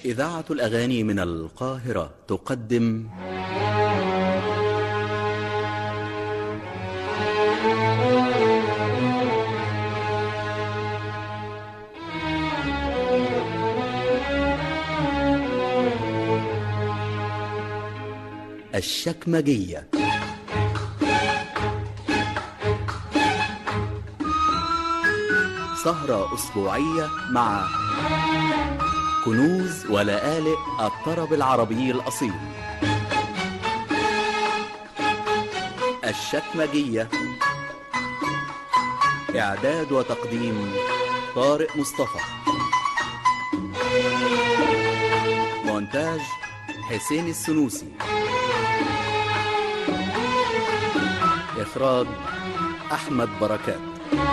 إذاعة الأغاني من القاهرة تقدم الشكمجية سهرة أسبوعية مع كنوز ولآلئ الطرب العربي الأصيل الشكمجية إعداد وتقديم طارق مصطفى مونتاج حسين السنوسي إخراج أحمد بركات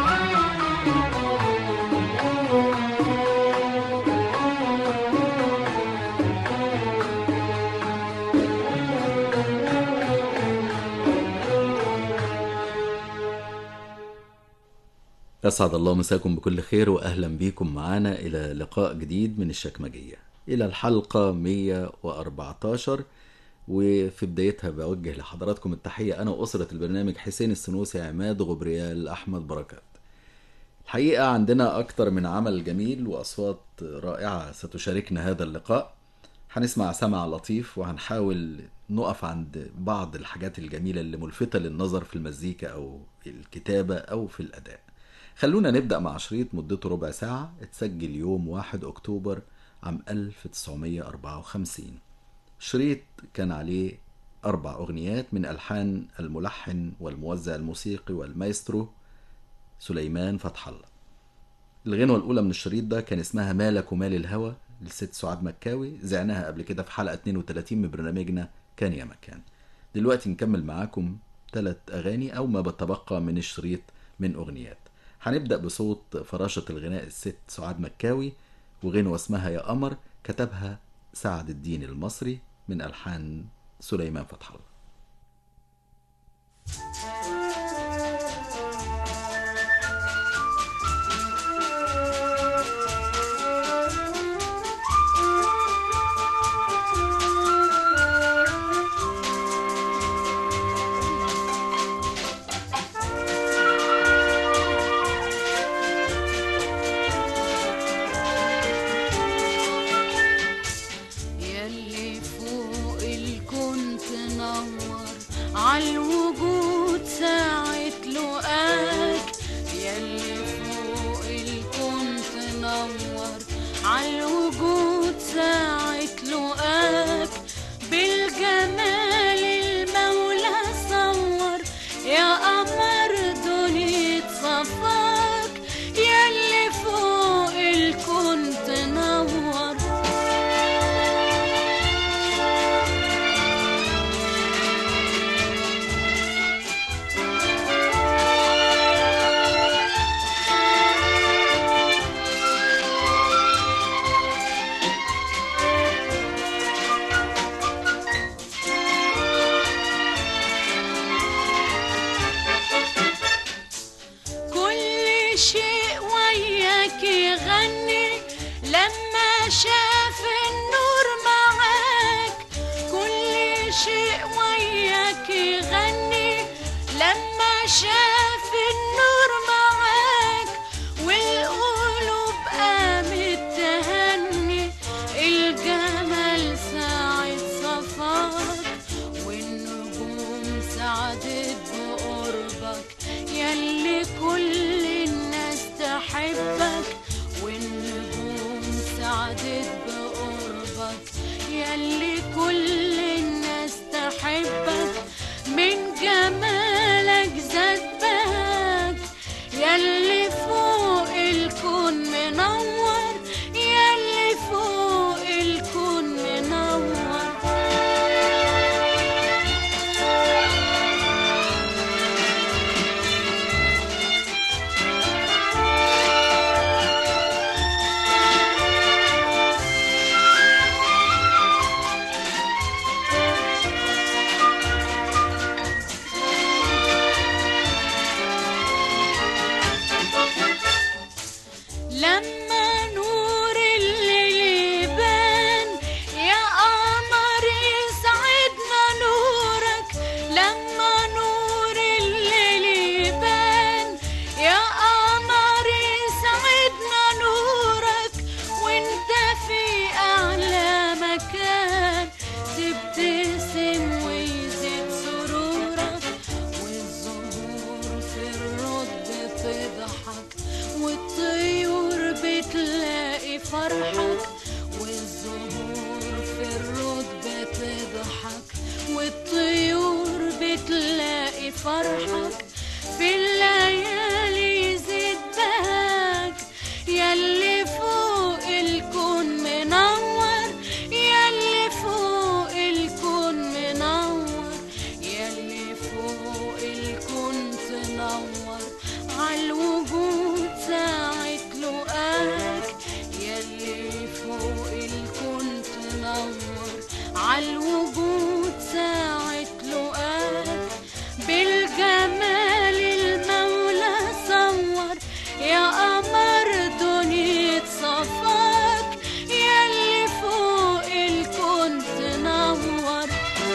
أسعد الله مساكم بكل خير وأهلا بكم معنا إلى لقاء جديد من الشكمجية إلى الحلقة 114 وفي بدايتها بوجه لحضراتكم التحية أنا وأسرة البرنامج حسين السنوسي عماد غبريال أحمد بركات الحقيقة عندنا أكتر من عمل جميل وأصوات رائعة ستشاركنا هذا اللقاء هنسمع سمع لطيف وهنحاول نقف عند بعض الحاجات الجميلة اللي ملفتة للنظر في المزيكا أو الكتابة أو في الأداء خلونا نبدأ مع شريط مدته ربع ساعة اتسجل يوم 1 أكتوبر عام 1954 شريط كان عليه أربع أغنيات من ألحان الملحن والموزع الموسيقي والمايسترو سليمان فتح الله الغنوة الأولى من الشريط ده كان اسمها مالك ومال الهوى للست سعاد مكاوي زعناها قبل كده في حلقة 32 من برنامجنا كان يا مكان دلوقتي نكمل معاكم ثلاث أغاني أو ما بتبقى من الشريط من أغنيات هنبدأ بصوت فراشة الغناء الست سعاد مكاوي وغنوة اسمها يا قمر كتبها سعد الدين المصري من ألحان سليمان فتح الله يلي فوق الكون تنور عالوجود ساعة لقاك يلي فوق الكون تنور عالوجود ساعة لقاك بالجمال المولى صور يا قمر دنيا صفاك يلي فوق الكون تنور كل شيء وياك يغني لما شاف النور معاك كل شيء وياك يغني لما شاف النور معاك والقلوب قامت تهني الجمال ساعة صفاك والنجوم سعدت بقربك يلي كل الناس تحبك والنجوم سعدت بقربك يلي كل الناس تحبك من جمالك زاد بهاك يلي فوق الكون منور يلي فوق الكون منور فرحك والزهور في الرود بتضحك والطيور بتلاقي فرحك في الليالي يزيد بهاك ياللي فوق الكون منور ياللي فوق الكون منور ياللي فوق الكون تنور عالوجود ساعة لقاك ياللي فوق الكون تنور عالوجود ساعة لقاك بالجمال المولى صور يا قمر دنيا صفاك ياللي فوق الكون تنور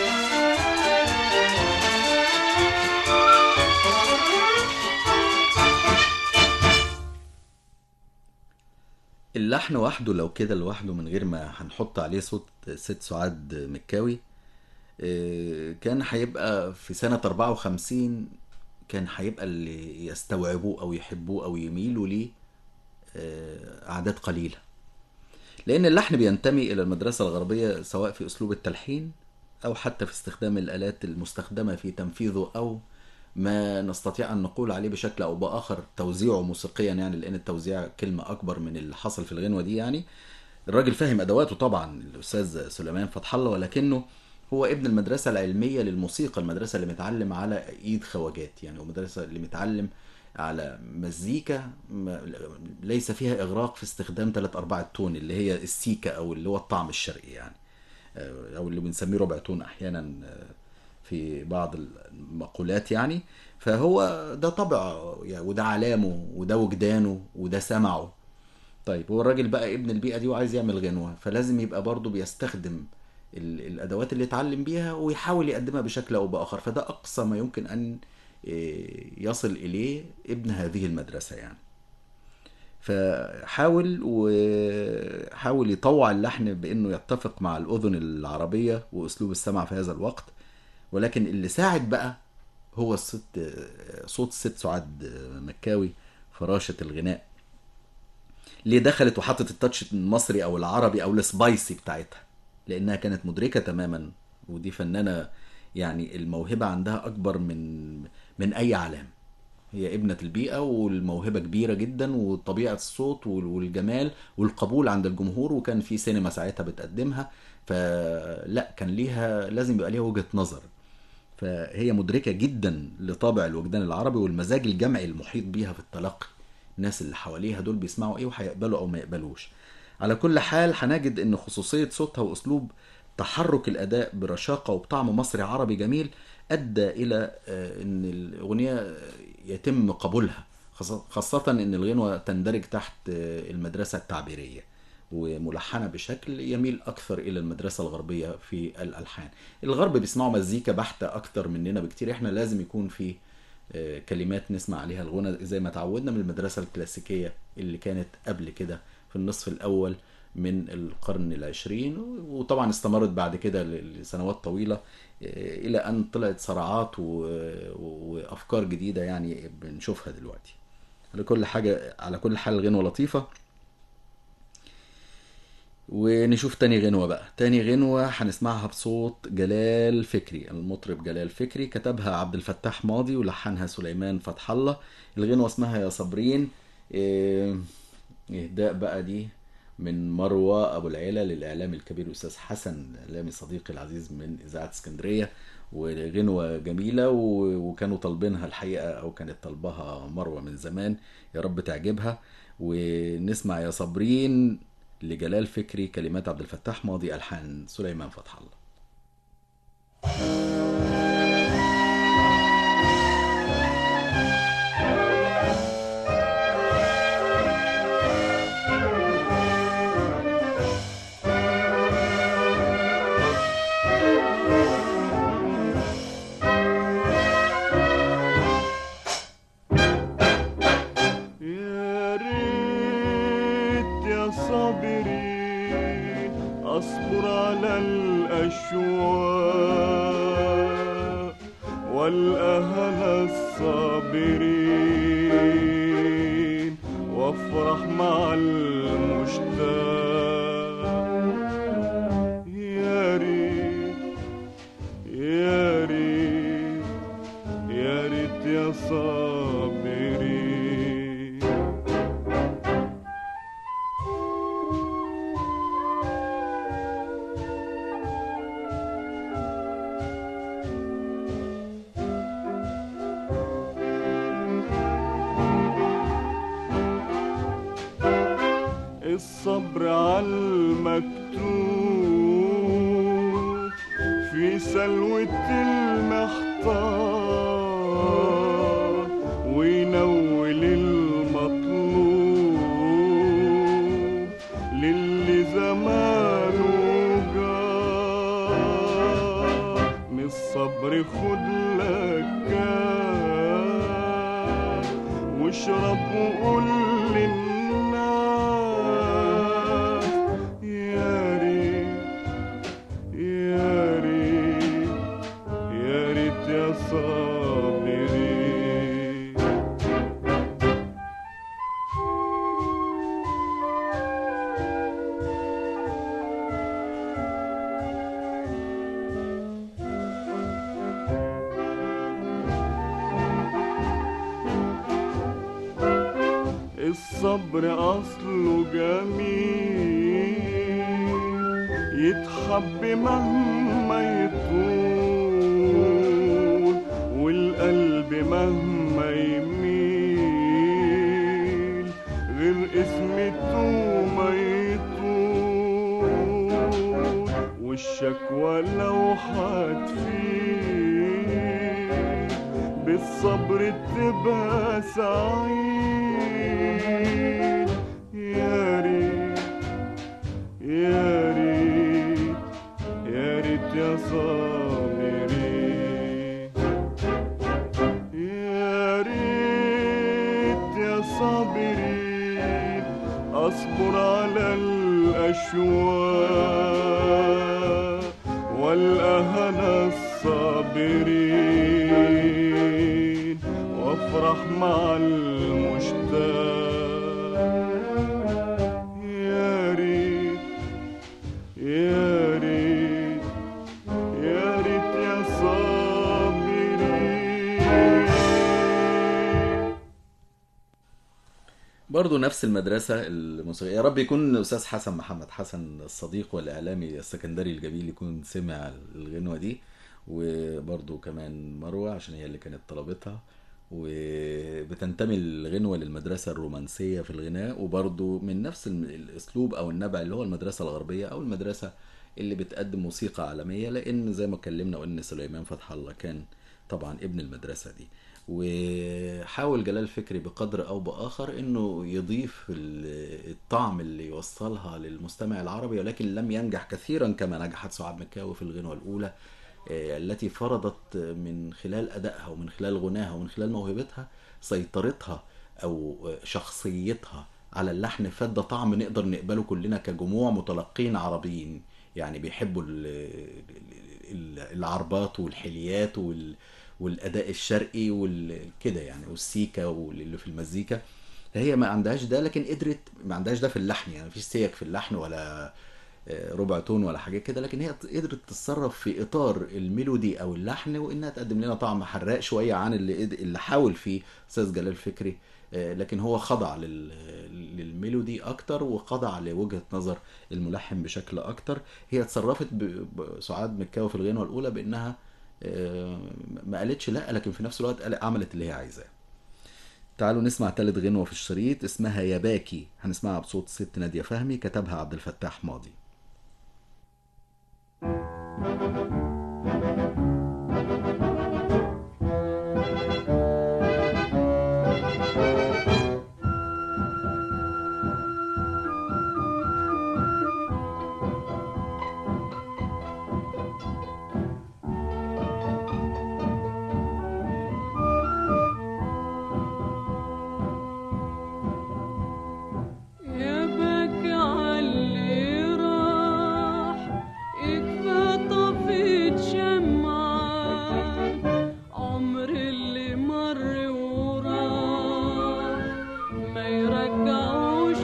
اللحن وحده لو كده لوحده من غير ما هنحط عليه صوت ست سعاد مكاوي آه، كان هيبقى في سنة 54 كان هيبقى اللي يستوعبوه أو يحبوه أو يميلوا ليه آه، أعداد قليلة لأن اللحن بينتمي إلى المدرسة الغربية سواء في أسلوب التلحين أو حتى في استخدام الآلات المستخدمة في تنفيذه أو ما نستطيع أن نقول عليه بشكل أو بآخر توزيعه موسيقيا يعني لأن التوزيع كلمة أكبر من اللي حصل في الغنوة دي يعني الراجل فاهم أدواته طبعا الأستاذ سليمان فتح الله ولكنه هو ابن المدرسة العلمية للموسيقى المدرسة اللي متعلم على إيد خواجات يعني المدرسة اللي متعلم على مزيكا ما- ليس فيها إغراق في استخدام ثلاث أرباع التون اللي هي السيكا أو اللي هو الطعم الشرقي يعني آه، أو اللي بنسميه ربع تون أحيانا آه، في بعض المقولات يعني فهو ده طبعه يعني وده علامه وده وجدانه وده سمعه طيب هو الراجل بقى ابن البيئة دي وعايز يعمل غنوة فلازم يبقى برضه بيستخدم ال- الأدوات اللي اتعلم بيها ويحاول يقدمها بشكل أو بآخر فده أقصى ما يمكن أن إيه، يصل إليه ابن هذه المدرسة يعني فحاول وحاول يطوع اللحن بانه يتفق مع الاذن العربيه واسلوب السمع في هذا الوقت ولكن اللي ساعد بقى هو الست صوت الست سعاد مكاوي فراشة الغناء ليه دخلت وحطت التاتش المصري او العربي او السبايسي بتاعتها لانها كانت مدركه تماما ودي فنانه يعني الموهبه عندها اكبر من من اي علام هي ابنة البيئة والموهبة كبيرة جدا وطبيعة الصوت وال- والجمال والقبول عند الجمهور وكان في سينما ساعتها بتقدمها فلا كان ليها لازم يبقى ليها وجهة نظر فهي مدركة جدا لطابع الوجدان العربي والمزاج الجمعي المحيط بيها في التلقي الناس اللي حواليها دول بيسمعوا ايه وهيقبلوا او ما يقبلوش على كل حال هنجد ان خصوصية صوتها واسلوب تحرك الاداء برشاقة وبطعم مصري عربي جميل ادى الى آه، ان الاغنية يتم قبولها خاصة- خاصة ان الغنوة تندرج تحت آه، المدرسة التعبيرية وملحنة بشكل يميل أكثر إلى المدرسة الغربية في الألحان الغرب بيسمعوا مزيكا بحتة أكتر مننا بكتير إحنا لازم يكون في آه، كلمات نسمع عليها الغنى زي ما تعودنا من المدرسة الكلاسيكية اللي كانت قبل كده في النصف الأول من القرن العشرين وطبعا استمرت بعد كده ل- لسنوات طويلة آه، إلى أن طلعت صراعات و- وأفكار جديدة يعني بنشوفها دلوقتي على كل حاجة على كل حال غنوة لطيفة ونشوف تاني غنوة بقى تاني غنوة هنسمعها بصوت جلال فكري المطرب جلال فكري كتبها عبد الفتاح ماضي ولحنها سليمان فتح الله الغنوة اسمها يا صابرين إيه، إهداء بقى دي من مروة أبو العيلة للإعلام الكبير الأستاذ حسن الإعلامي صديقي العزيز من إذاعة اسكندرية وغنوة جميلة و- وكانوا طالبينها الحقيقة أو كانت طالبها مروة من زمان يا رب تعجبها ونسمع يا صابرين لجلال فكري كلمات عبد الفتاح ماضي ألحان سليمان فتح الله يا ريت يا صابرين اصبر على الاشواق والاهل الصابرين وافرح مع المشتاق الصبر على المكتوب في سلوة المحتار وينول المطلوب للي زمانه جار من الصبر خد لك كاس واشرب وقول للناس يا ريت يا ريت يا ريت يا صابرين الصبر أصله جميل يتحب مهما يطول والقلب مهما يميل غير اسمته ما يطول والشكوى لو حتفيد بالصبر تبقى سعيد يا ريت يا ريت يا ريت يا صابرين يا ريت يا صابرين أصبر على الأشواق والأهل الصابرين وافرح مع المشتاق يا ريت يا ريت يا ريت يا صابرين برضو نفس المدرسة الموسيقية يا رب يكون أستاذ حسن محمد حسن الصديق والإعلامي السكندري الجميل يكون سمع الغنوة دي وبرضو كمان مروة عشان هي اللي كانت طلبتها وبتنتمي الغنوة للمدرسة الرومانسية في الغناء وبرضو من نفس الم- الأسلوب أو النبع اللي هو المدرسة الغربية أو المدرسة اللي بتقدم موسيقى عالمية لأن زي ما اتكلمنا قلنا سليمان فتح الله كان طبعا ابن المدرسة دي وحاول جلال فكري بقدر او باخر انه يضيف ال- الطعم اللي يوصلها للمستمع العربي ولكن لم ينجح كثيرا كما نجحت سعاد مكاوي في الغنوة الاولى آه، التي فرضت من خلال ادائها ومن خلال غناها ومن خلال موهبتها سيطرتها او شخصيتها على اللحن فده طعم نقدر نقبله كلنا كجموع متلقين عربيين يعني بيحبوا ال- ال- العربات والحليات وال والاداء الشرقي وكده يعني والسيكا واللي في المزيكا هي ما عندهاش ده لكن قدرت ما عندهاش ده في اللحن يعني مفيش سيك في اللحن ولا آه، ربع تون ولا حاجه كده لكن هي قدرت تتصرف في اطار الميلودي او اللحن وانها تقدم لنا طعم حراق شويه عن اللي قد- اللي حاول فيه استاذ جلال فكري آه، لكن هو خضع لل... للميلودي اكتر وخضع لوجهه نظر الملحن بشكل اكتر هي اتصرفت ب... بسعاد مكاوي في الغنوه الاولى بانها آه، ما قالتش لا لكن في نفس الوقت قال- عملت اللي هي عايزاه تعالوا نسمع تالت غنوة في الشريط اسمها يا باكي هنسمعها بصوت ست نادية فهمي كتبها عبد الفتاح ماضي يا بك عاللي راح يكفى طفيت شمعة عمر اللي مر وراح ما يرجعوش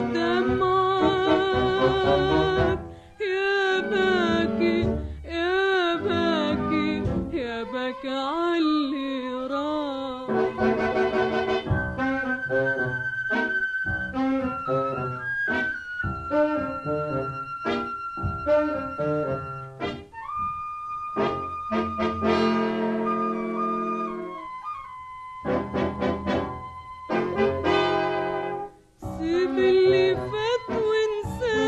دمعك يا باكي يا باكي يا باكي عاللي راح سيب اللي فات وانسى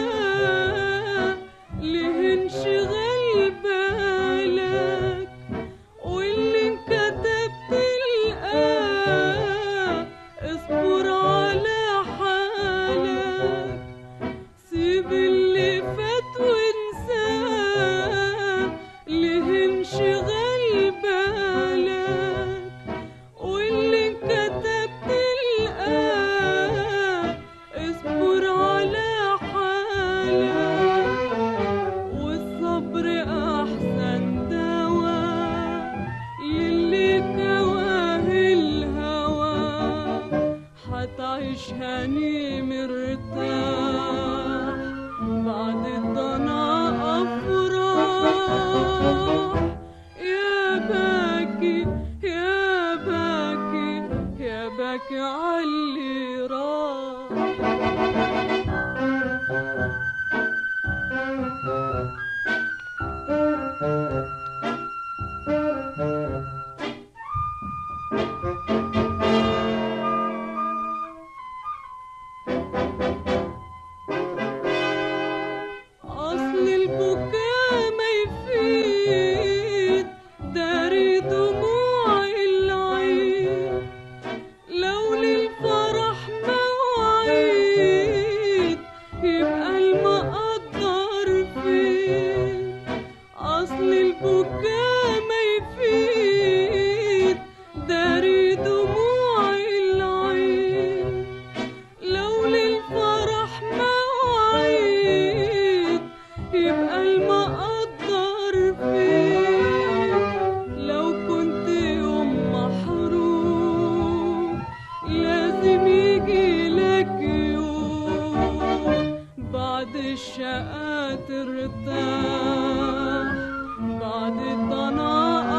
ترتاح بعد الضنا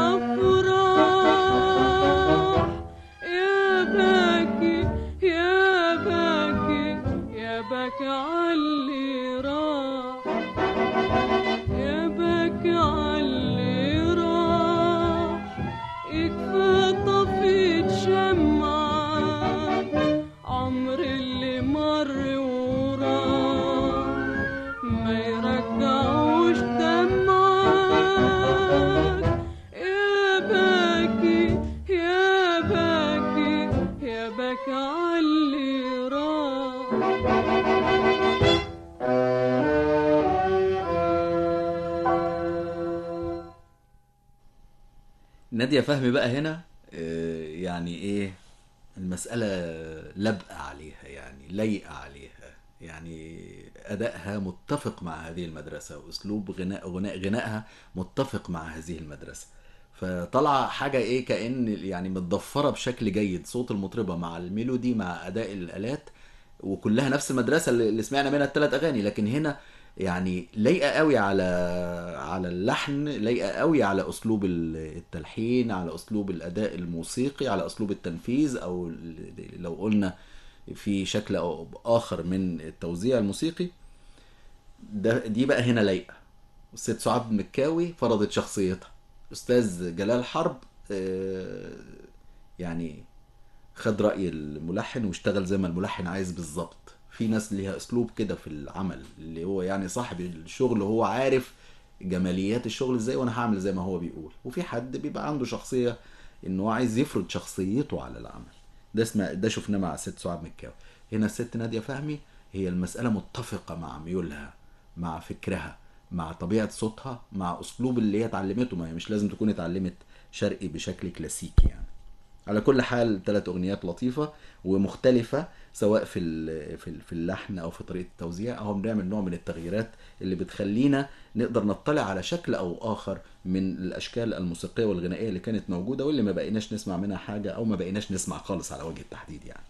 أفراح يا باكي يا باكي يا باكي عاللي راح يا باكي عاللي راح يكفى طفيت شمعة عمر اللي مر وراح ما يرجعوش دمعك يا باكي يا باكي يا باكي عاللي راح نادية فهمي بقى هنا آه، يعني ايه المسألة لبقة عليها يعني لايقة عليها يعني أدائها متفق مع هذه المدرسة وأسلوب غناء غناء غنائها متفق مع هذه المدرسة فطلع حاجة ايه كأن يعني متضفرة بشكل جيد صوت المطربة مع الميلودي مع أداء الآلات وكلها نفس المدرسة اللي اللي سمعنا منها الثلاث أغاني لكن هنا يعني لايقة قوي على على اللحن لايقة قوي على أسلوب ال- التلحين على أسلوب الأداء الموسيقي على أسلوب التنفيذ أو ال- لو قلنا في شكل أو آخر من التوزيع الموسيقي ده دي بقى هنا لايقة الست سعاد مكاوي فرضت شخصيتها أستاذ جلال حرب آه، يعني خد رأي الملحن واشتغل زي ما الملحن عايز بالظبط في ناس ليها اسلوب كده في العمل اللي هو يعني صاحب الشغل هو عارف جماليات الشغل ازاي وانا هعمل زي ما هو بيقول وفي حد بيبقى عنده شخصية ان هو عايز يفرض شخصيته على العمل ده اسمه ده شفناه مع الست سعاد مكاوي هنا الست نادية فهمي هي المسألة متفقة مع ميولها مع فكرها مع طبيعة صوتها مع اسلوب اللي هي اتعلمته ما هي مش لازم تكون اتعلمت شرقي بشكل كلاسيكي يعني على كل حال ثلاث اغنيات لطيفه ومختلفه سواء في ال- في ال- في اللحن او في طريقه التوزيع او بنعمل نوع من التغييرات اللي بتخلينا نقدر نطلع على شكل او اخر من الاشكال الموسيقيه والغنائيه اللي كانت موجوده واللي ما بقيناش نسمع منها حاجه او ما بقيناش نسمع خالص على وجه التحديد يعني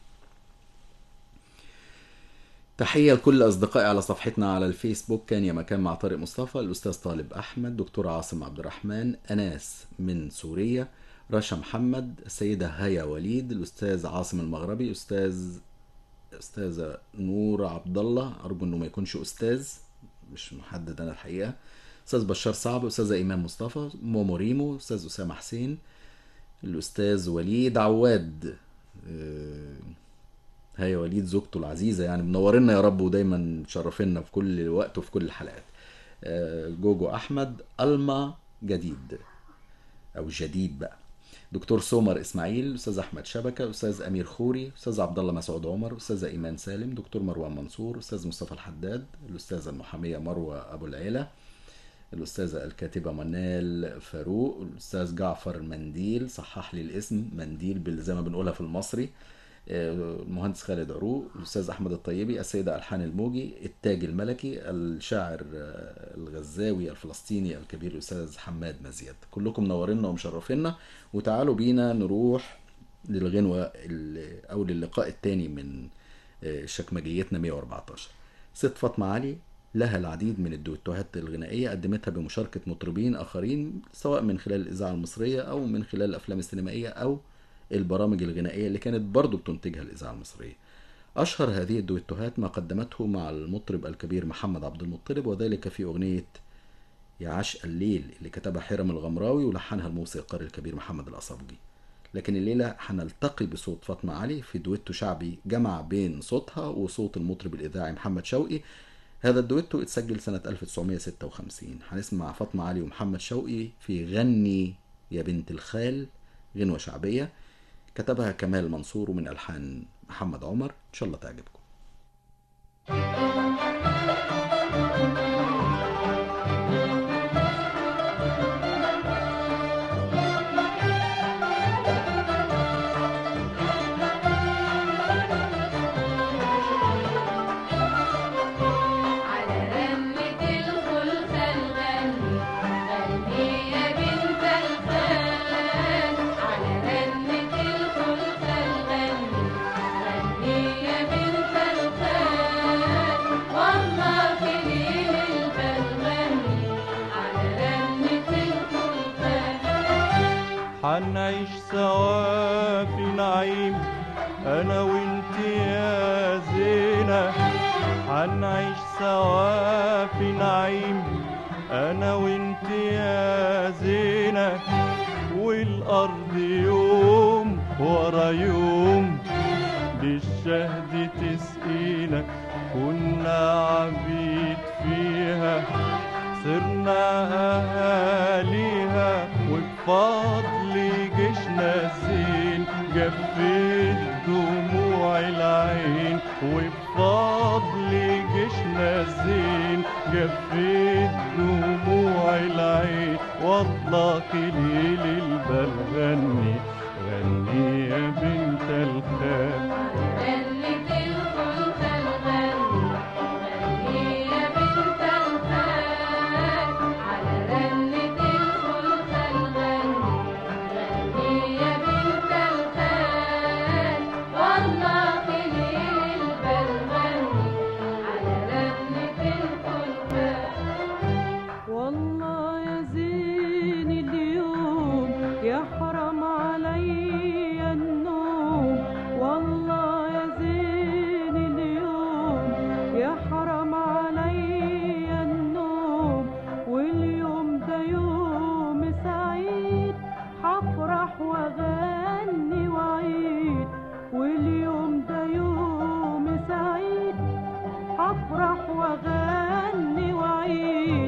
تحية لكل أصدقائي على صفحتنا على الفيسبوك كان يا مكان مع طارق مصطفى الأستاذ طالب أحمد دكتور عاصم عبد الرحمن أناس من سوريا رشا محمد السيدة هيا وليد الأستاذ عاصم المغربي أستاذ أستاذة نور عبد الله أرجو إنه ما يكونش أستاذ مش محدد أنا الحقيقة أستاذ بشار صعب أستاذة إيمان مصطفى مومو ريمو أستاذ أسامة حسين الأستاذ وليد عواد آه، هيا وليد زوجته العزيزة يعني منورنا يا رب ودايما مشرفينا في كل وقت وفي كل الحلقات آه، جوجو أحمد ألما جديد أو جديد بقى دكتور سومر إسماعيل أستاذ أحمد شبكة أستاذ أمير خوري أستاذ عبد الله مسعود عمر أستاذة إيمان سالم دكتور مروان منصور أستاذ مصطفى الحداد الأستاذة المحامية مروة أبو العيلة الأستاذة الكاتبة منال فاروق الأستاذ جعفر منديل صحح لي الاسم منديل بال- زي ما بنقولها في المصري آه، المهندس خالد عروق الأستاذ أحمد الطيبي السيدة ألحان الموجي التاج الملكي الشاعر آه، الغزاوي الفلسطيني الكبير الأستاذ حماد مزيد كلكم منورينا ومشرفينا وتعالوا بينا نروح للغنوة ال- أو للقاء الثاني من آه، شكمجيتنا 114 ست فاطمة علي لها العديد من الدويتوهات الغنائية قدمتها بمشاركة مطربين آخرين سواء من خلال الإذاعة المصرية أو من خلال الأفلام السينمائية أو البرامج الغنائية اللي كانت برضو بتنتجها الإذاعة المصرية أشهر هذه الدويتوهات ما قدمته مع المطرب الكبير محمد عبد المطلب وذلك في أغنية يا عشق الليل اللي كتبها حرم الغمراوي ولحنها الموسيقار الكبير محمد الأصابجي لكن الليلة هنلتقي بصوت فاطمة علي في دويتو شعبي جمع بين صوتها وصوت المطرب الإذاعي محمد شوقي هذا الدويتو اتسجل سنة 1956 هنسمع فاطمة علي ومحمد شوقي في غني يا بنت الخال غنوة شعبية كتبها كمال منصور من ألحان محمد عمر إن شاء الله تعجبكم على رنة الخلخال غني غني يا بنت الخال على رنة الخلخال غني غني يا بنت الخال هنعيش سوا في نعيم انا وانت يا زينة هنعيش سوا في نعيم انا وانت يا زينة والارض يوم ورا يوم بالشهد تسقينا كنا عبيد فيها صرنا أهاليها وبفضل جيشنا الزين جفت دموع العين وبفضل جيشنا الزين جفت دموع العين والله ليل البل غني غني يا بنت الخال غنت الخلفة الغني غني يا بنت الخال على رنة الخلفة الغني غني يا بنت الخال والله ليل البلغني على رنة الخلفة والله يا زين اليوم يحرم علي النوم والله يا زين اليوم يحرم علي النوم واليوم ده يوم سعيد حفرح واغني وعيد واليوم ده يوم سعيد حفرح واغني وعيد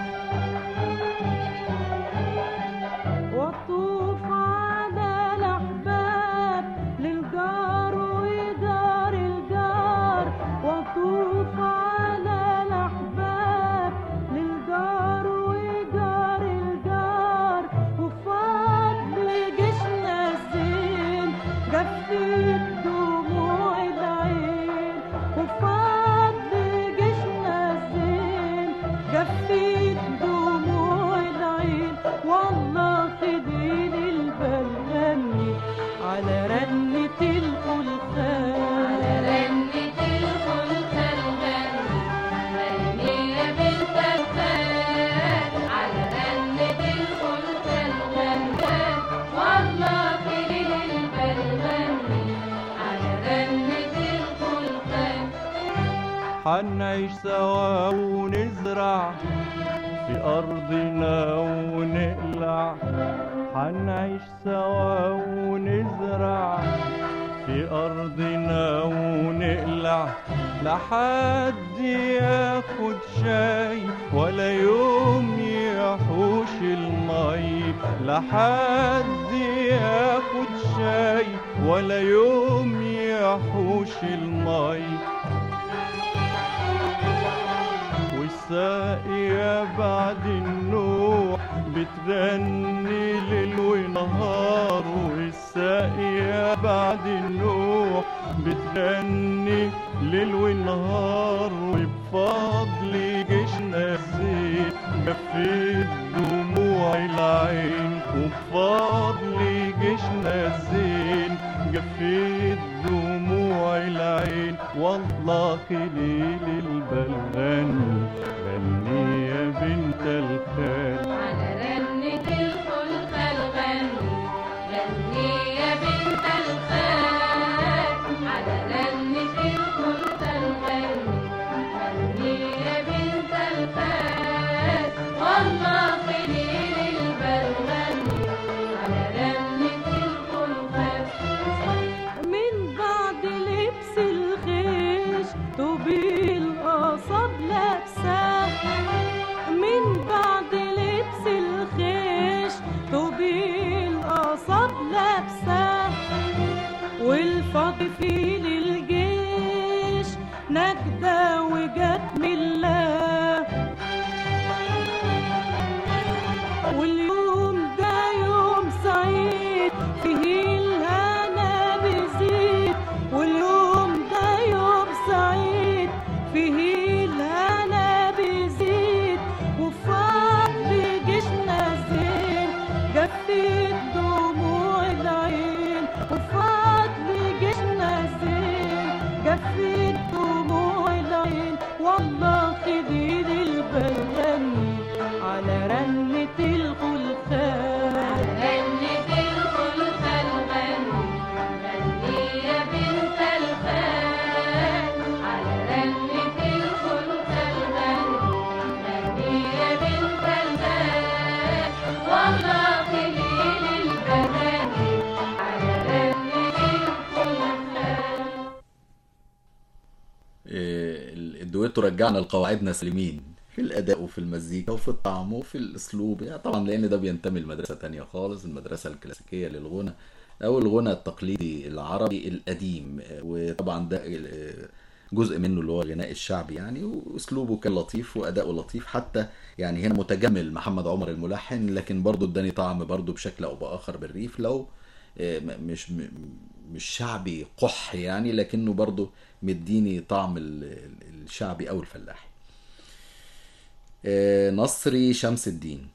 واطوف على الاحباب للجار وجار الجار واطوف على الاحباب للجار وجار الجار وفضل جيشنا الزين جفت دموع العين وفضل جيشنا الزين جفت دموع العين والله خدين البلغني على رنة الخلخال على رنة الخلفة الغني غني يا بنت الخال على رنة الخلفة الغني والله ليل البلغني على رنة الخلفة حنعيش سوا ونزرع في أرضنا ونقلع حنعيش سوا ونزرع في أرضنا ونقلع لحد ياخد شاي ولا يوم يحوش المي لحد ياخد شاي ولا يوم يحوش المي والساقية بعد النوح بتغني ليل ونهار والساقية بعد النوح بتغني ليل ونهار وبفضل جيشنا الزين جفت دموع العين وبفضل جيشنا الزين جفت دموع العين والله ليل البلغني غني يا بنت الخال على رنة الخلفة الغني غني يا بنت الخال على رنة الخلفة الغني غني يا بنت الخال والله ليل البلغني على رنة الخلفة من بعد لبس الخيش توبي القصب لابساه من بعد لبس الخيش توبي القصب لابساه والفضل في للجيش نجدة وجت من الله واليوم ده يوم سعيد فيه الهنا بيزيد واليوم ده يوم سعيد فيه الهنا بيزيد وفضل جيشنا زين جفت دموع العين وفضل جيشنا زين ترجعنا لقواعدنا سليمين في الاداء وفي المزيكا وفي الطعم وفي الاسلوب يعني طبعا لان ده بينتمي لمدرسه تانية خالص المدرسه الكلاسيكيه للغنى او الغنى التقليدي العربي القديم وطبعا ده جزء منه اللي هو الغناء الشعبي يعني واسلوبه كان لطيف واداؤه لطيف حتى يعني هنا متجمل محمد عمر الملحن لكن برضه اداني طعم برضه بشكل او باخر بالريف لو آه، م- مش م- مش شعبي قح يعني لكنه برضه مديني طعم ال- ال- الشعبي او الفلاحي آه، نصري شمس الدين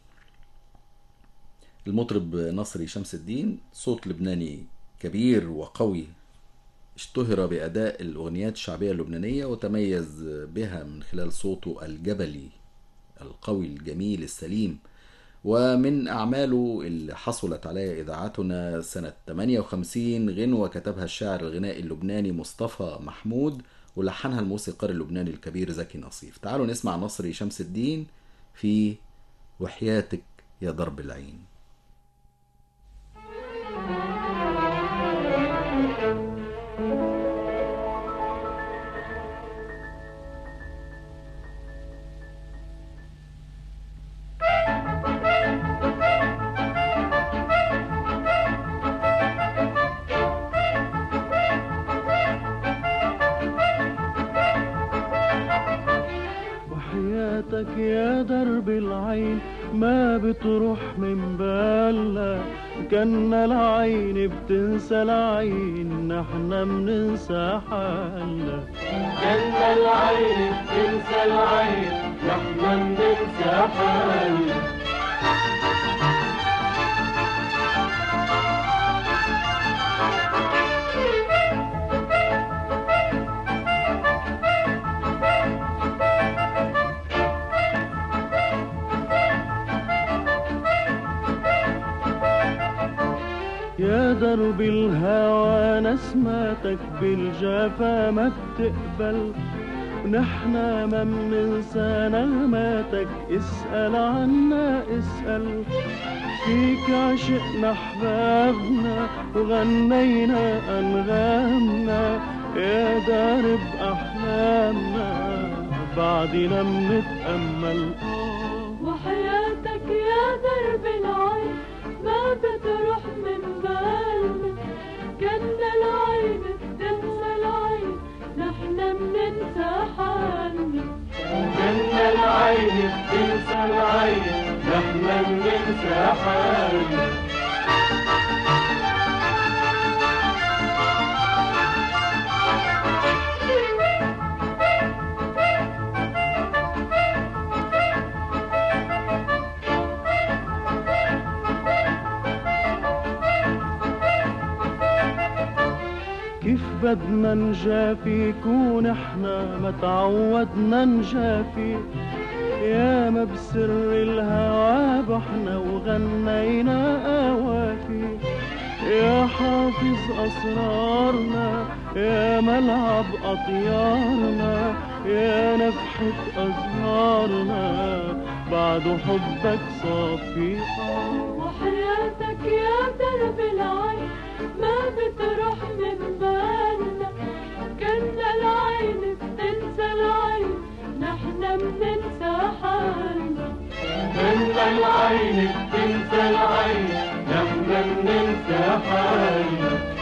المطرب نصري شمس الدين صوت لبناني كبير وقوي اشتهر بأداء الأغنيات الشعبية اللبنانية وتميز بها من خلال صوته الجبلي القوي الجميل السليم ومن أعماله اللي حصلت عليها إذاعتنا سنة 58 غنوة كتبها الشاعر الغنائي اللبناني مصطفى محمود ولحنها الموسيقار اللبناني الكبير زكي نصيف تعالوا نسمع نصري شمس الدين في وحياتك يا ضرب العين وحياتك يا درب العين ما بتروح من بالنا كان العين بتنسى العين نحنا بننسى حالنا كان العين بتنسى العين نحنا بننسى حالنا يا درب الهوى نسمتك بالجفا ما بتقبل ونحنا ما بننسى نغماتك اسأل عنا اسأل فيك عشقنا احبابنا وغنينا انغامنا يا درب احلامنا بعدنا بنتأمل وحياتك يا درب العين ما بتروح من بالنا كنا العين بتنسى العين نحنا بننسى حالنا كنا العين بتنسى العين نحنا بننسى حالنا كيف بدنا نجافيك ونحنا ما تعودنا نجافي يا ما بسر الهوى بحنا وغنينا اوافي يا حافظ اسرارنا يا ملعب اطيارنا يا نفحة ازهارنا بعد حبك صافي وحياتك يا درب العين ما بتروح من بالنا كنا العين بتنسى العين نحنا بننسى حالنا كنا العين بتنسى العين نحنا بننسى حالنا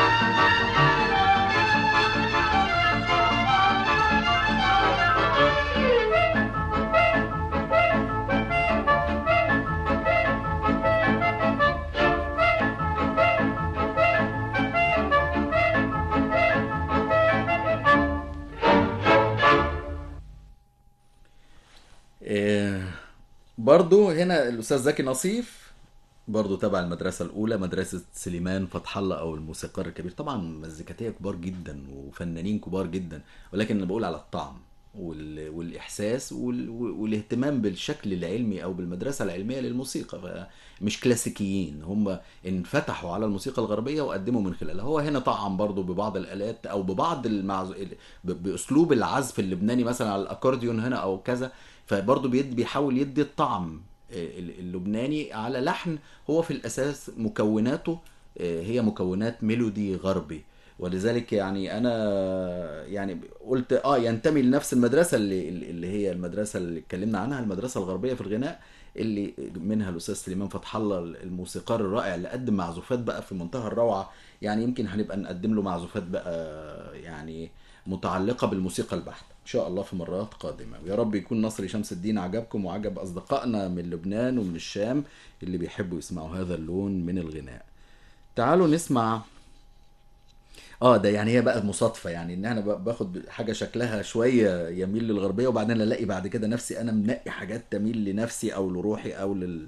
آه، برضو هنا الأستاذ زكي نصيف برضو تبع المدرسة الأولى مدرسة سليمان فتح الله أو الموسيقار الكبير طبعا مزيكاتية كبار جدا وفنانين كبار جدا ولكن أنا بقول على الطعم وال... والإحساس وال... والاهتمام بالشكل العلمي أو بالمدرسة العلمية للموسيقى فمش كلاسيكيين هم انفتحوا على الموسيقى الغربية وقدموا من خلالها هو هنا طعم برضو ببعض الآلات أو ببعض المعز... ب... بأسلوب العزف اللبناني مثلا على الأكورديون هنا أو كذا فبرضه بيدي بيحاول يدي الطعم ال- اللبناني على لحن هو في الاساس مكوناته آه، هي مكونات ميلودي غربي ولذلك يعني انا يعني قلت اه ينتمي لنفس المدرسه اللي اللي هي المدرسه اللي اتكلمنا عنها المدرسه الغربيه في الغناء اللي منها الاستاذ سليمان فتح الله الموسيقار الرائع اللي قدم معزوفات بقى في منتهى الروعه يعني يمكن هنبقى نقدم له معزوفات بقى يعني متعلقه بالموسيقى البحته ان شاء الله في مرات قادمه ويا رب يكون نصر شمس الدين عجبكم وعجب اصدقائنا من لبنان ومن الشام اللي بيحبوا يسمعوا هذا اللون من الغناء تعالوا نسمع اه ده يعني هي بقى مصادفه يعني ان انا ب- باخد حاجه شكلها شويه يميل للغربيه وبعدين الاقي بعد كده نفسي انا منقي حاجات تميل لنفسي او لروحي او لل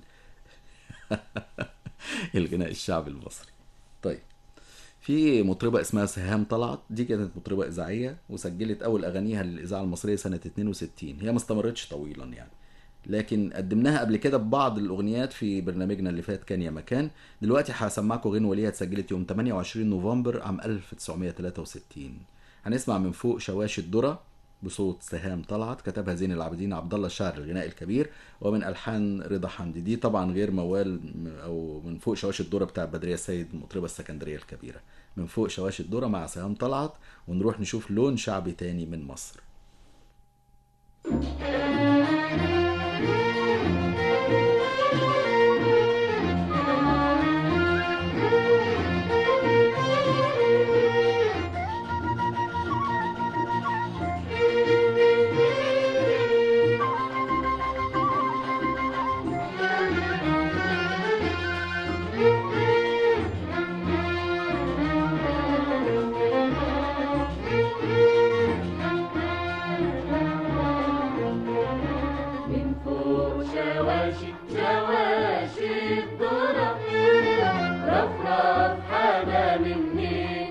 الغناء الشعبي المصري طيب في مطربة اسمها سهام طلعت دي كانت مطربة إذاعية وسجلت أول أغانيها للإذاعة المصرية سنة 62 هي ما استمرتش طويلا يعني لكن قدمناها قبل كده ببعض الأغنيات في برنامجنا اللي فات كان يا مكان دلوقتي هسمعكم غنوة ليها اتسجلت يوم 28 نوفمبر عام 1963 هنسمع من فوق شواشي الذرة بصوت سهام طلعت كتبها زين العابدين عبد الله الشاعر الغناء الكبير ومن الحان رضا حمدي دي طبعا غير موال م- او من فوق شواشي الذره بتاع بدريه السيد المطربه السكندريه الكبيره من فوق شواشي الذره مع سهام طلعت ونروح نشوف لون شعبي تاني من مصر من فوق شواشي شواشي الذرة رفرف حدا مني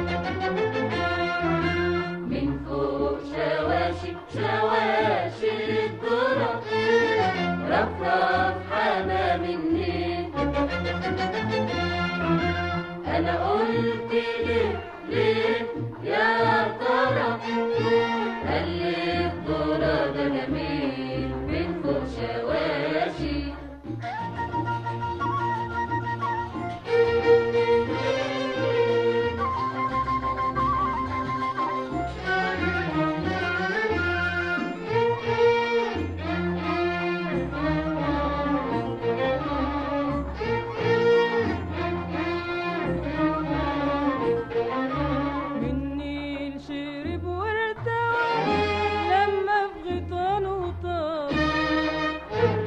من فوق شواشي شواشي الذرة رفرف حدا مني أنا قلت ليه ليه يا ترى قال لي الذرة ده جميل من فوق شواشي من نيل شرب وارتوى لما في غيطانه طاب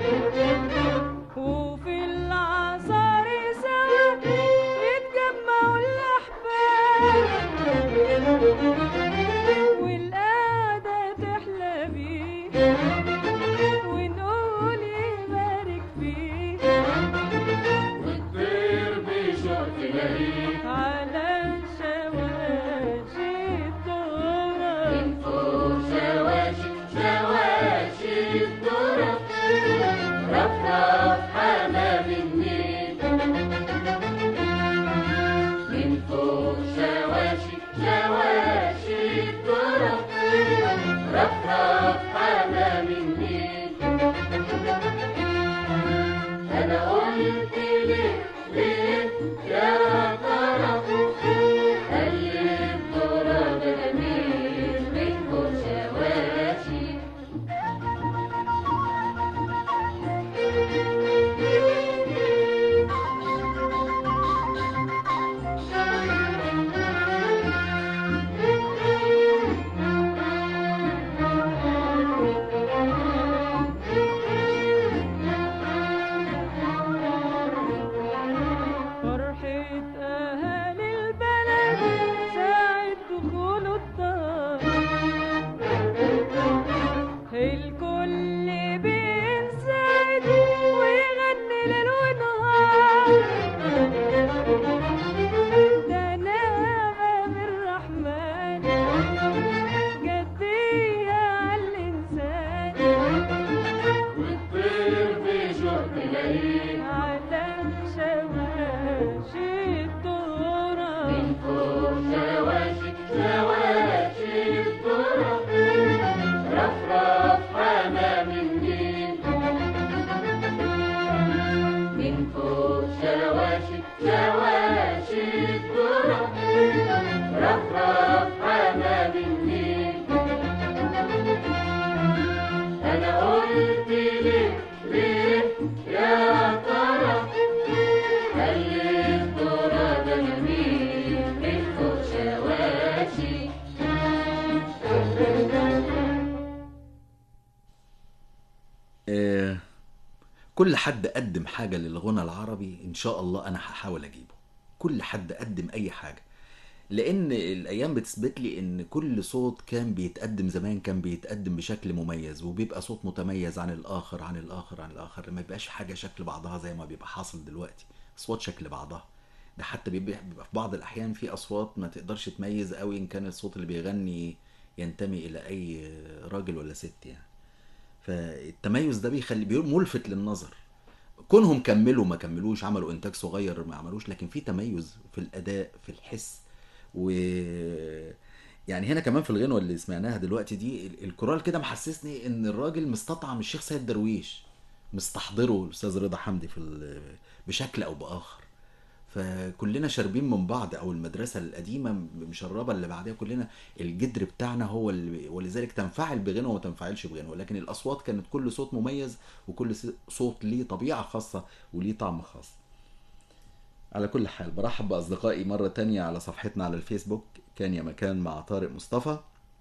كل حد قدم حاجه للغنى العربي ان شاء الله انا هحاول اجيبه كل حد قدم اي حاجه لان الايام بتثبت لي ان كل صوت كان بيتقدم زمان كان بيتقدم بشكل مميز وبيبقى صوت متميز عن الاخر عن الاخر عن الاخر ما يبقاش حاجه شكل بعضها زي ما بيبقى حاصل دلوقتي اصوات شكل بعضها ده حتى بيبقى بيبقى في بعض الاحيان في اصوات ما تقدرش تميز قوي ان كان الصوت اللي بيغني ينتمي الى اي راجل ولا ست يعني فالتميز ده بيخلي بيقول ملفت للنظر كونهم كملوا ما كملوش عملوا انتاج صغير ما عملوش لكن في تميز في الاداء في الحس و يعني هنا كمان في الغنوه اللي سمعناها دلوقتي دي ال- الكورال كده محسسني ان الراجل مستطعم الشيخ سيد درويش مستحضره الاستاذ رضا حمدي في ال- بشكل او باخر فكلنا شاربين من بعض او المدرسه القديمه مشربه اللي بعدها كلنا الجدر بتاعنا هو اللي ولذلك تنفعل بغنوه وما تنفعلش بغنوه لكن الاصوات كانت كل صوت مميز وكل س- صوت ليه طبيعه خاصه وليه طعم خاص على كل حال برحب بأصدقائي مرة تانية على صفحتنا على الفيسبوك كان يا مكان مع طارق مصطفى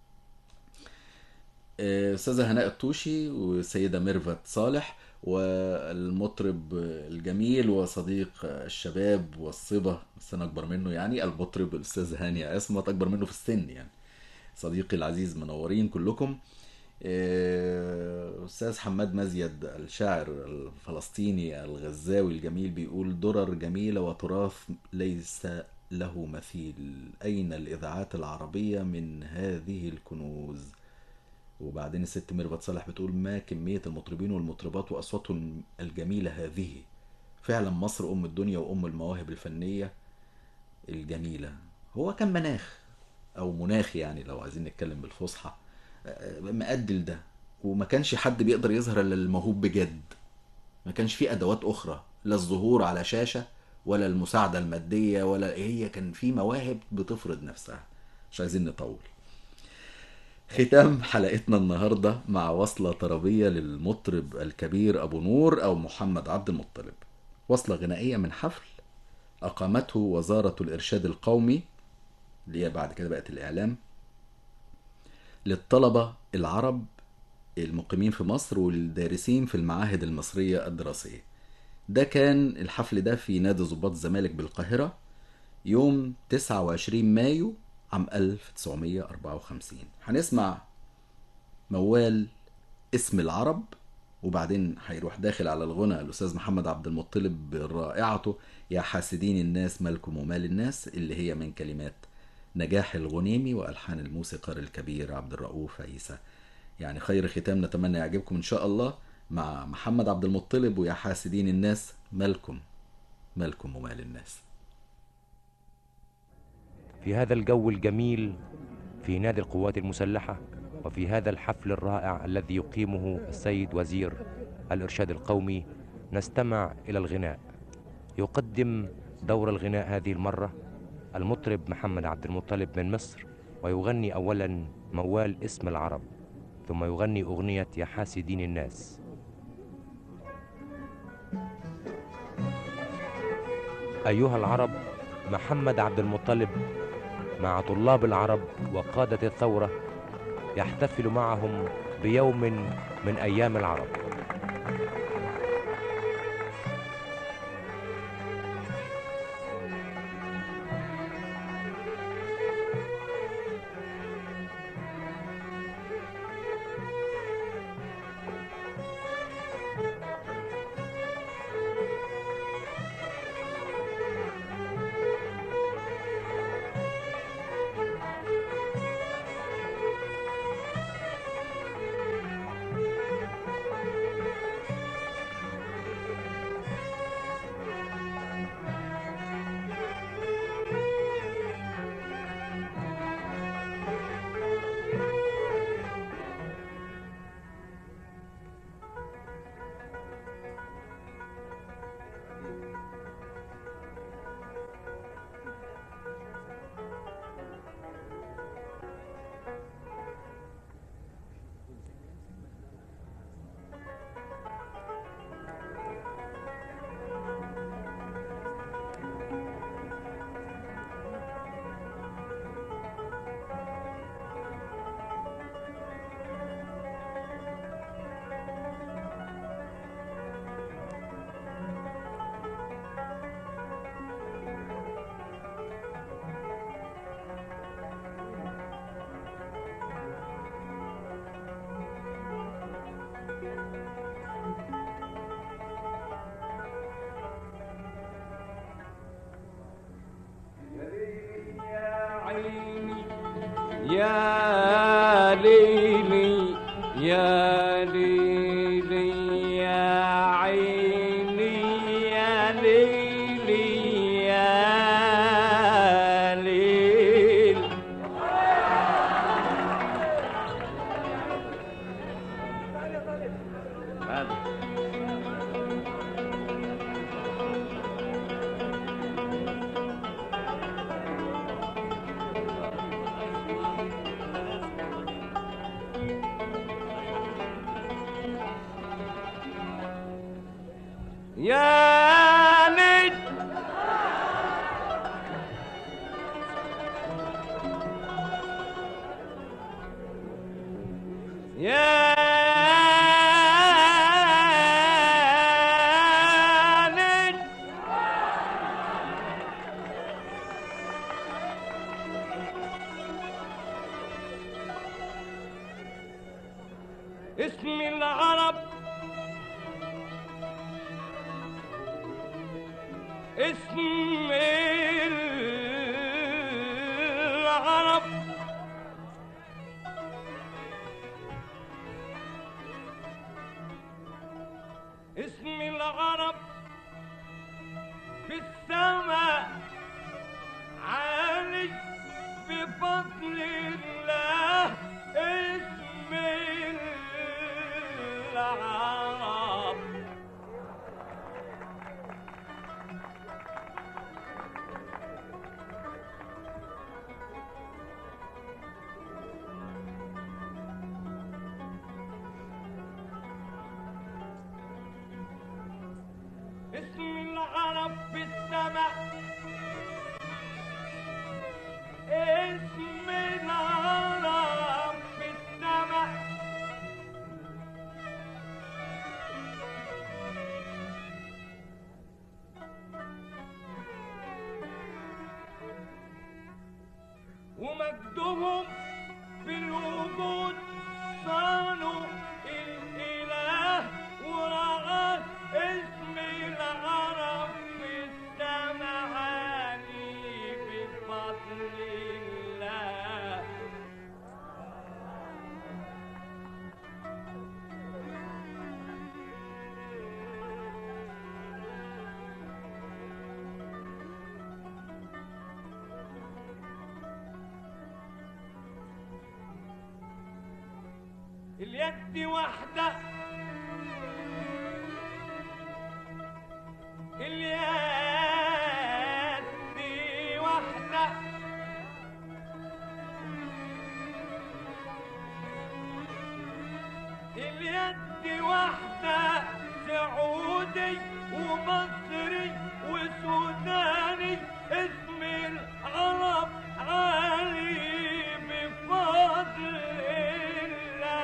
آه، أستاذة هناء الطوشي والسيدة ميرفت صالح والمطرب الجميل وصديق الشباب والصبا السنة أكبر منه يعني المطرب الأستاذ هاني عصمت أكبر منه في السن يعني صديقي العزيز منورين كلكم آه، أستاذ حماد مزيد الشاعر الفلسطيني الغزاوي الجميل بيقول درر جميلة وتراث ليس له مثيل أين الإذاعات العربية من هذه الكنوز وبعدين الست ميرفت صالح بتقول ما كمية المطربين والمطربات وأصواتهم الجميلة هذه فعلا مصر أم الدنيا وأم المواهب الفنية الجميلة هو كان مناخ أو مناخ يعني لو عايزين نتكلم بالفصحى آه، مأدي لده وما كانش حد بيقدر يظهر الا الموهوب بجد ما كانش في ادوات اخرى لا الظهور على شاشه ولا المساعده الماديه ولا هي كان في مواهب بتفرض نفسها مش عايزين نطول ختام حلقتنا النهارده مع وصله طربيه للمطرب الكبير ابو نور او محمد عبد المطلب وصله غنائيه من حفل اقامته وزاره الارشاد القومي اللي هي بعد كده بقت الاعلام للطلبة العرب المقيمين في مصر والدارسين في المعاهد المصرية الدراسية ده كان الحفل ده في نادي ضباط الزمالك بالقاهرة يوم 29 مايو عام 1954 هنسمع موال اسم العرب وبعدين هيروح داخل على الغنى الأستاذ محمد عبد المطلب برائعته يا حاسدين الناس مالكم ومال الناس اللي هي من كلمات نجاح الغنيمي والحان الموسيقار الكبير عبد الرؤوف عيسى يعني خير ختام نتمنى يعجبكم ان شاء الله مع محمد عبد المطلب ويا حاسدين الناس مالكم مالكم ومال الناس في هذا الجو الجميل في نادي القوات المسلحة وفي هذا الحفل الرائع الذي يقيمه السيد وزير الإرشاد القومي نستمع إلى الغناء يقدم دور الغناء هذه المرة المطرب محمد عبد المطلب من مصر ويغني أولا موال اسم العرب ثم يغني أغنية يا حاسدين الناس أيها العرب محمد عبد المطلب مع طلاب العرب وقادة الثورة يحتفل معهم بيوم من أيام العرب يا ليلي يا ليلي يا عيني يا ليلي يا ليل يا ليل يا ليل اسم العرب اسم العرب اسم العرب في السماء عالي بفضل الله اسم العرب اسم العرب في السماء اسم العرب في السماء ومجدهم في الوجود صانوا الإله ورعاه اسم العرب في السماء عالي بفضل الله اليد واحدة اليد واحدة اليد واحدة سعودي ومصري وسوداني اسم العرب علي بفضل الله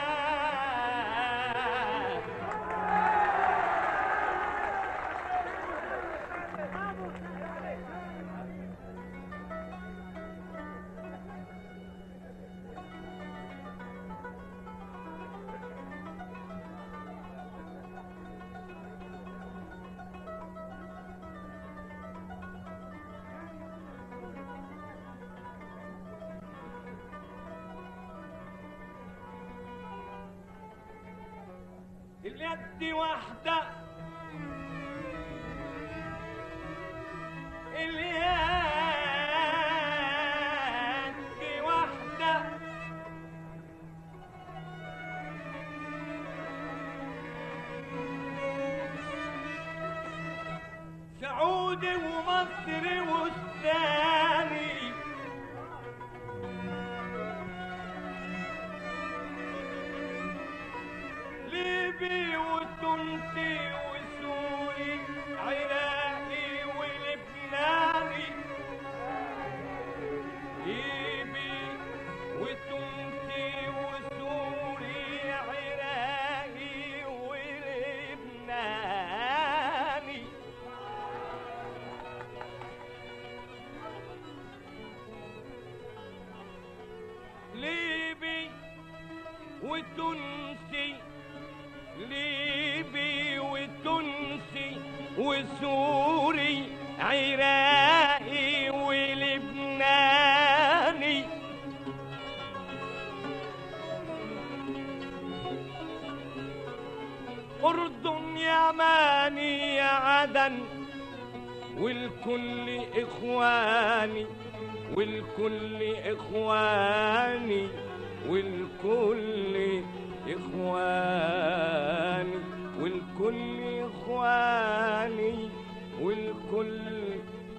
اليد واحدة اليد واحدة سعودي ومصري والثاني ليبي وتونسي وسوري عراقي ولبناني ليبي وتونسي وسوري عراقي ولبناني ليبي وتونسي ليبي وتونسي وسوري عراقي ولبناني يا ماني يا عدن والكل إخواني والكل إخواني والكل إخواني والكل إخواني والكل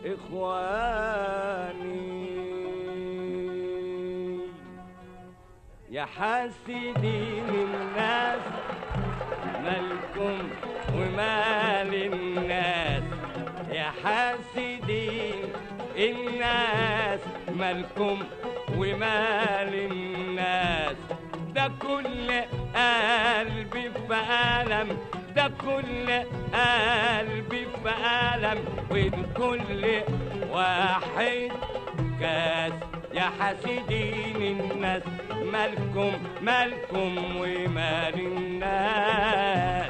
إخواني يا حاسدين الناس مالكم ومال الناس يا حاسدين الناس مالكم ومال الناس ده كل قلبي في ألم ده كل قلبي في ألم والكل واحد كاس يا حاسدين الناس مالكم مالكم ومال الناس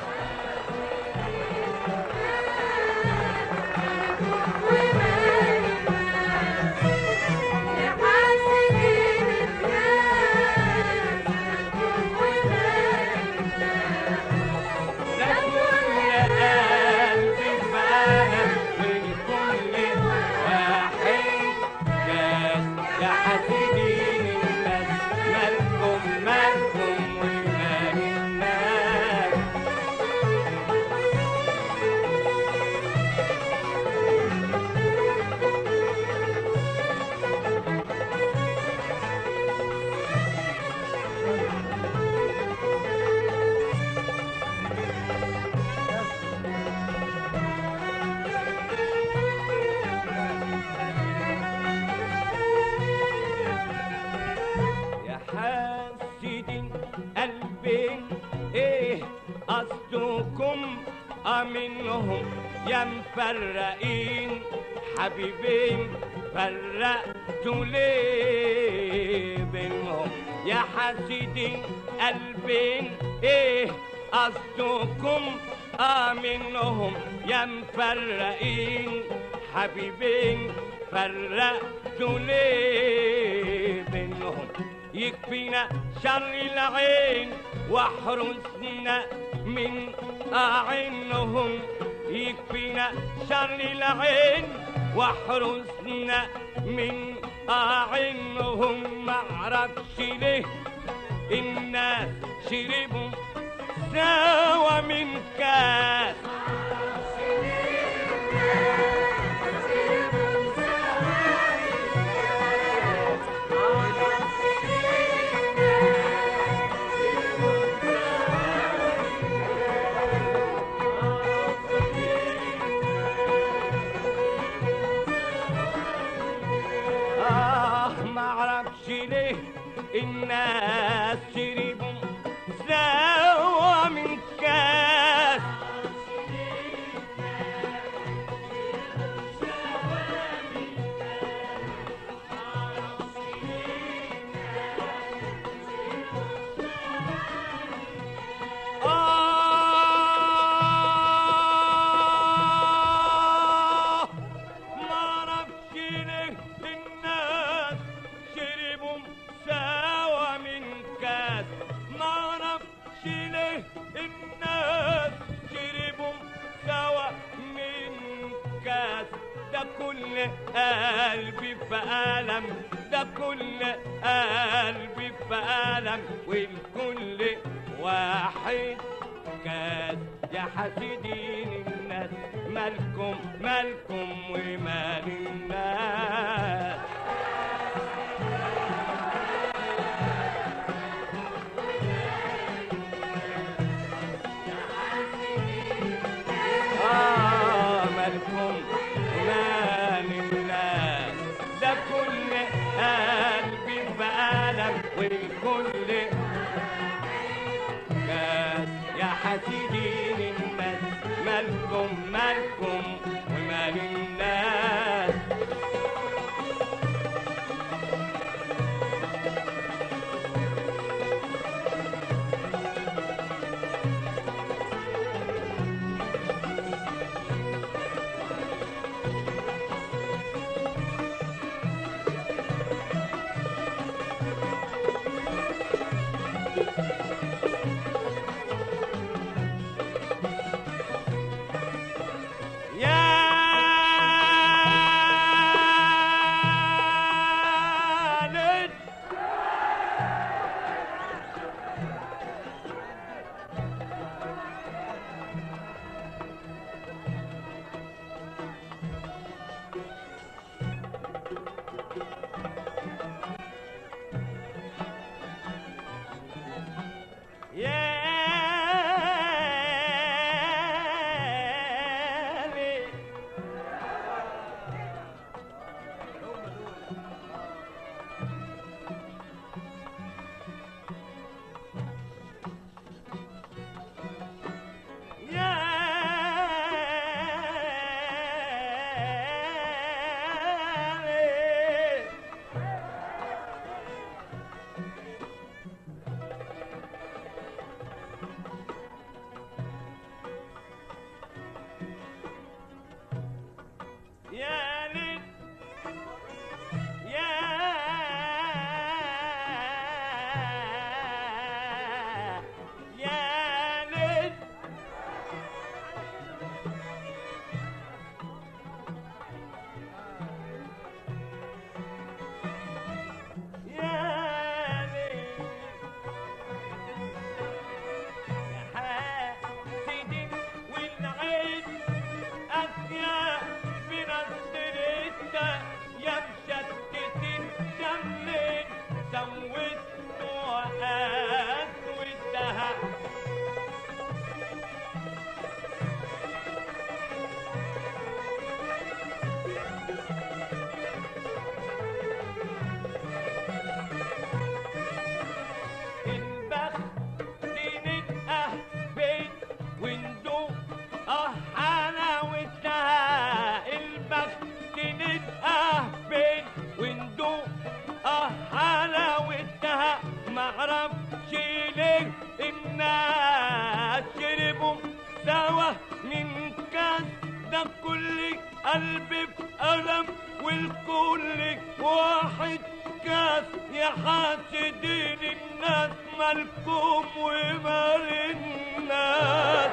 ده كل قلبي في ألم والكل واحد كاس يا حاسدين الناس مالكم مالكم ومال الناس يا حاسدين قلبين ايه قصدكم امنهم يا مفرقين حبيبين فرقتوا ليه بينهم يا حاسدين قلبين ايه قصدكم امنهم يا مفرقين حبيبين فرقتوا ليه بينهم يكفينا شر العين واحرسنا من أعينهم يكفينا شر العين واحرسنا من أعينهم معرفش ليه الناس شربوا سوا من كاس آه معرفش ليه الناس شربوا سوا من كاس آه معرفش ليه الناس شربوا سوا من كاس معرفش ليه الناس شربوا سوا من كاس ده كل قلبي في ألم ده كل قلبي في ألم والكل واحد كاس يا حاسدين الناس مالكم مالكم ومال الناس آه مالكم ومال الناس ده كل قلبي بألم والكل كاس يا حاسدين الناس مالكم مالكم ومال الناس قلبي في ألم والكل واحد كاس يا حاسدين الناس مالكم ومال الناس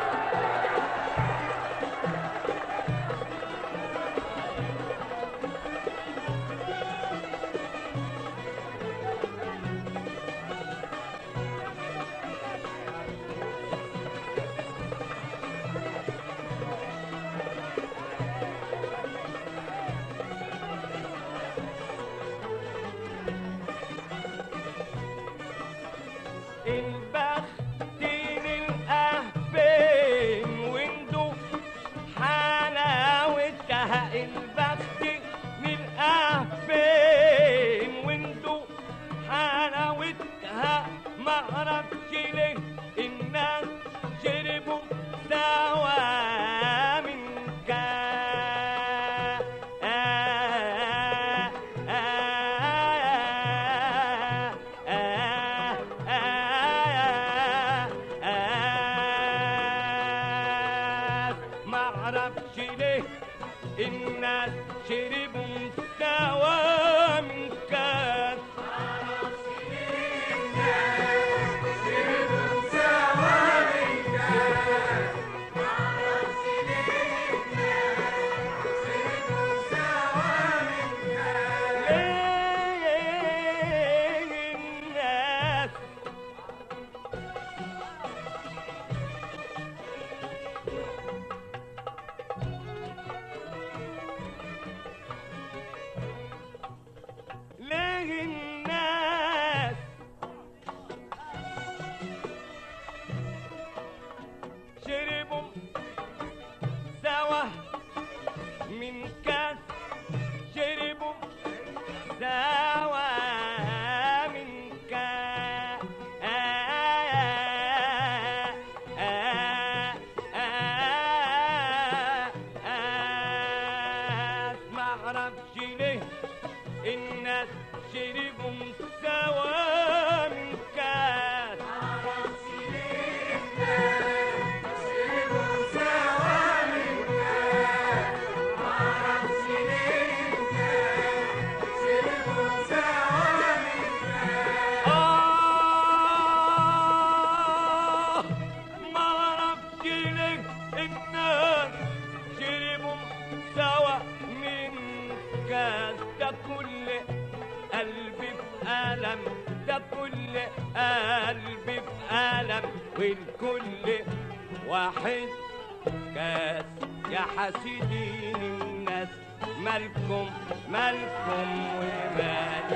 البختين الأهبين وندو حلاوتها البخت من الأهبين وندو حلاوتها معرفش ليه الناس شربوا سوا من كاس معرفش ليه الناس شربوا سوا من كاس ليه الناس ليه الناس شربوا سوا من كاس شربوا سوا من كاس معرفش ليه الناس شربوا سوا من كاس آه معرفش ليه الناس شربوا سوا من كاس ده كل قلبي بألم ده كل قلبي بألم والكل واحد كاس يا حسيدين الناس مالكم مالكم ومال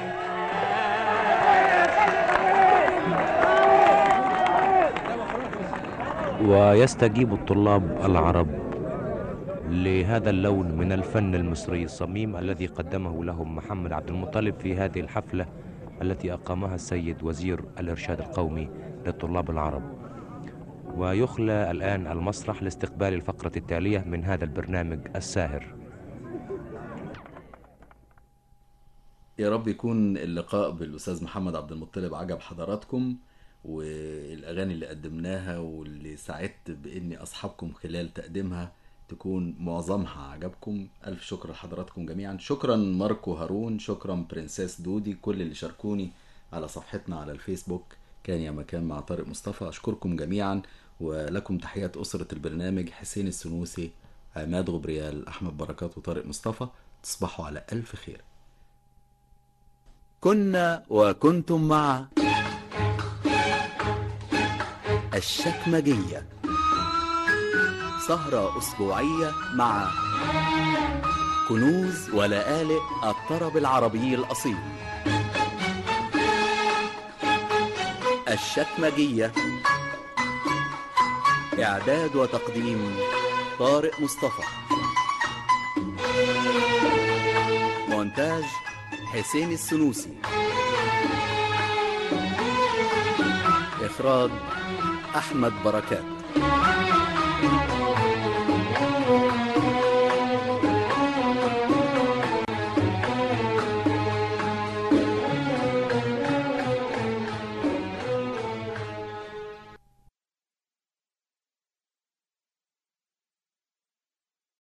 ويستجيب الطلاب العرب لهذا اللون من الفن المصري الصميم الذي قدمه لهم محمد عبد المطلب في هذه الحفلة التي أقامها السيد وزير الإرشاد القومي للطلاب العرب ويخلى الآن المسرح لاستقبال الفقرة التالية من هذا البرنامج الساهر يا رب يكون اللقاء بالأستاذ محمد عبد المطلب عجب حضراتكم والأغاني اللي قدمناها واللي سعدت بإني أصحابكم خلال تقديمها تكون معظمها عجبكم ألف شكر لحضراتكم جميعا شكرا ماركو هارون شكرا برنسيس دودي كل اللي شاركوني على صفحتنا على الفيسبوك كان يا مكان مع طارق مصطفى أشكركم جميعا ولكم تحيات أسرة البرنامج حسين السنوسي عماد غبريال أحمد بركات وطارق مصطفى تصبحوا على ألف خير كنا وكنتم مع الشكمجية سهرة أسبوعية مع كنوز ولآلئ الطرب العربي الأصيل الشكمجية إعداد وتقديم طارق مصطفى مونتاج حسين السنوسي إخراج أحمد بركات